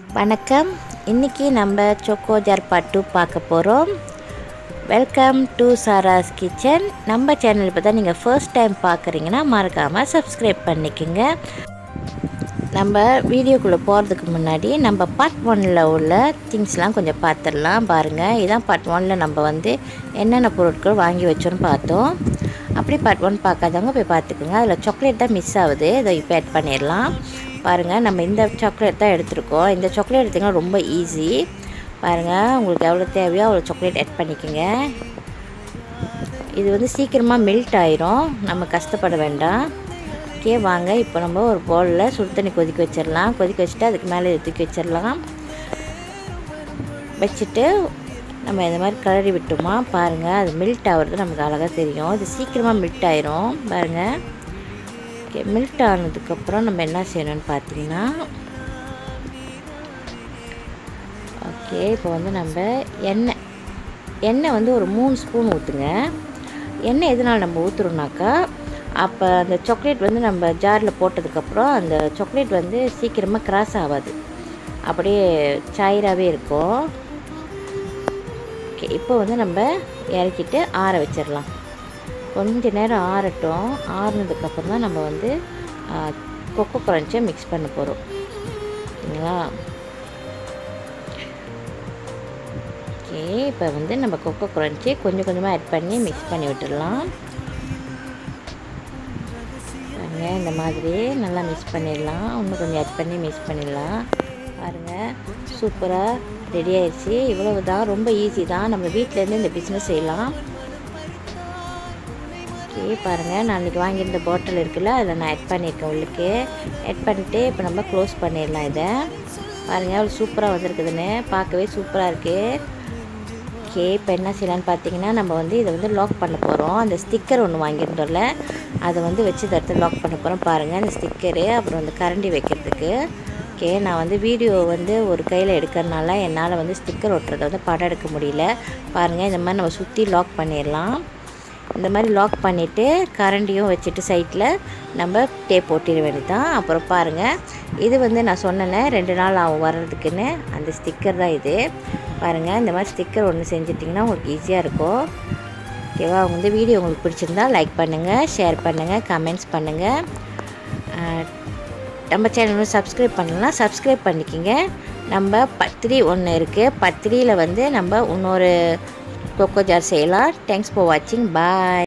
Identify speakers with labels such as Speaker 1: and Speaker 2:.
Speaker 1: வணக்கம் இன்றைக்கி நம்ம சொக்கோ ஜார் பட்டு பார்க்க போகிறோம் வெல்கம் டு சாராஸ் கிச்சன் நம்ம சேனல் இப்போ தான் நீங்கள் ஃபர்ஸ்ட் டைம் பார்க்குறீங்கன்னா மறக்காமல் சப்ஸ்கிரைப் பண்ணிக்கோங்க நம்ம வீடியோக்குள்ளே போகிறதுக்கு முன்னாடி நம்ம பார்ட் ஒனில் உள்ள திங்ஸ்லாம் கொஞ்சம் பார்த்துடலாம் பாருங்கள் இதான் பார்ட் ஒனில் நம்ம வந்து என்னென்ன பொருட்கள் வாங்கி வச்சோன்னு பார்த்தோம் அப்படி பார்ட் ஒன் பார்க்காதவங்க போய் பார்த்துக்குங்க அதில் சாக்லேட் தான் மிஸ் ஆகுது இதை இப்போ ஆட் பண்ணிடலாம் பாருங்கள் நம்ம இந்த சாக்லேட் தான் எடுத்திருக்கோம் இந்த சாக்லேட் எடுத்திங்கன்னா ரொம்ப ஈஸி பாருங்கள் உங்களுக்கு எவ்வளோ தேவையோ அவ்வளோ சாக்லேட் ஆட் பண்ணிக்கோங்க இது வந்து சீக்கிரமாக மெல்ட் ஆயிரும் நம்ம கஷ்டப்பட வேண்டாம் ஓகே வாங்க இப்போ நம்ம ஒரு பவுலில் சுடு தண்ணி கொதிக்க வச்சிடலாம் கொதிக்க வச்சுட்டு அதுக்கு மேலே தூக்கி வச்சிடலாம் வச்சுட்டு நம்ம இந்த மாதிரி கிளறி விட்டோமா பாருங்கள் அது மெல்ட் ஆகிறது நமக்கு அழகாக தெரியும் இது சீக்கிரமாக மெல்ட் ஆயிரும் பாருங்கள் ஓகே மெல்ட் ஆனதுக்கப்புறம் நம்ம என்ன செய்யணும்னு பார்த்தீங்கன்னா ஓகே இப்போ வந்து நம்ம எண்ணெய் எண்ணெய் வந்து ஒரு மூணு ஸ்பூன் ஊற்றுங்க எண்ணெய் எதனால் நம்ம ஊற்றுறோம்னாக்கா அப்போ அந்த சாக்லேட் வந்து நம்ம ஜாரில் போட்டதுக்கப்புறம் அந்த சாக்லேட் வந்து சீக்கிரமாக கிராஸ் ஆகாது அப்படியே சாயிராகவே இருக்கும் ஓகே இப்போ வந்து நம்ம இறக்கிட்டு ஆற வச்சிடலாம் கொஞ்ச நேரம் ஆறட்டும் ஆறுனதுக்கப்புறம் தான் நம்ம வந்து கொக்கோ குழஞ்சை மிக்ஸ் பண்ண போகிறோம் சரிங்களா ஓகே இப்போ வந்து நம்ம கொக்கோ குழஞ்சி கொஞ்சம் கொஞ்சமாக ஆட் பண்ணி மிக்ஸ் பண்ணி விட்டுடலாம் பாருங்கள் இந்த மாதிரி நல்லா மிக்ஸ் பண்ணிடலாம் இன்னும் கொஞ்சம் ஆட் பண்ணி மிக்ஸ் பண்ணிடலாம் பாருங்கள் சூப்பராக ரெடி ஆயிடுச்சு இவ்வளவு தான் ரொம்ப ஈஸி தான் நம்ம வீட்டிலேருந்து இந்த பிஸ்னஸ் செய்யலாம் ஓகே பாருங்கள் நான் இன்றைக்கி வாங்கியிருந்த பாட்டில் இருக்குல்ல அதில் நான் ஆட் பண்ணியிருக்கேன் உள்ளுக்கு ஆட் பண்ணிவிட்டு இப்போ நம்ம க்ளோஸ் பண்ணிடலாம் இதை பாருங்கள் அவ்வளோ சூப்பராக வந்திருக்குதுன்னு பார்க்கவே சூப்பராக இருக்குது ஓகே இப்போ என்ன செய்யலான்னு பார்த்தீங்கன்னா நம்ம வந்து இதை வந்து லாக் பண்ண போகிறோம் அந்த ஸ்டிக்கர் ஒன்று வாங்கியிருந்தோம்ல அதை வந்து வச்சு இந்த இடத்துல லாக் பண்ண போகிறோம் பாருங்கள் அந்த ஸ்டிக்கரு அப்புறம் அந்த கரண்டி வைக்கிறதுக்கு ஓகே நான் வந்து வீடியோ வந்து ஒரு கையில் எடுக்கிறனால என்னால் வந்து ஸ்டிக்கர் ஒட்டுறதை வந்து படம் எடுக்க முடியல பாருங்கள் இந்த மாதிரி நம்ம சுற்றி லாக் பண்ணிடலாம் இந்த மாதிரி லாக் பண்ணிவிட்டு கரண்டியும் வச்சுட்டு சைட்டில் நம்ம டேப் ஒட்டிட வேண்டியதான் அப்புறம் பாருங்கள் இது வந்து நான் சொன்னேன்னே ரெண்டு நாள் ஆகும் வர்றதுக்குன்னு அந்த ஸ்டிக்கர் தான் இது பாருங்கள் இந்த மாதிரி ஸ்டிக்கர் ஒன்று செஞ்சிட்டிங்கன்னா உங்களுக்கு ஈஸியாக இருக்கும் ஓகேவா அவங்க வந்து வீடியோ உங்களுக்கு பிடிச்சிருந்தா லைக் பண்ணுங்கள் ஷேர் பண்ணுங்கள் கமெண்ட்ஸ் பண்ணுங்கள் நம்ம சேனல் சப்ஸ்கிரைப் பண்ணலாம் சப்ஸ்கிரைப் பண்ணிக்கிங்க நம்ம பத்திரி ஒன்று இருக்குது பத்திரியில் வந்து நம்ம இன்னொரு கொக்கோ ஜார் செய்யலாம் தேங்க்ஸ் ஃபார் வாட்சிங் பாய்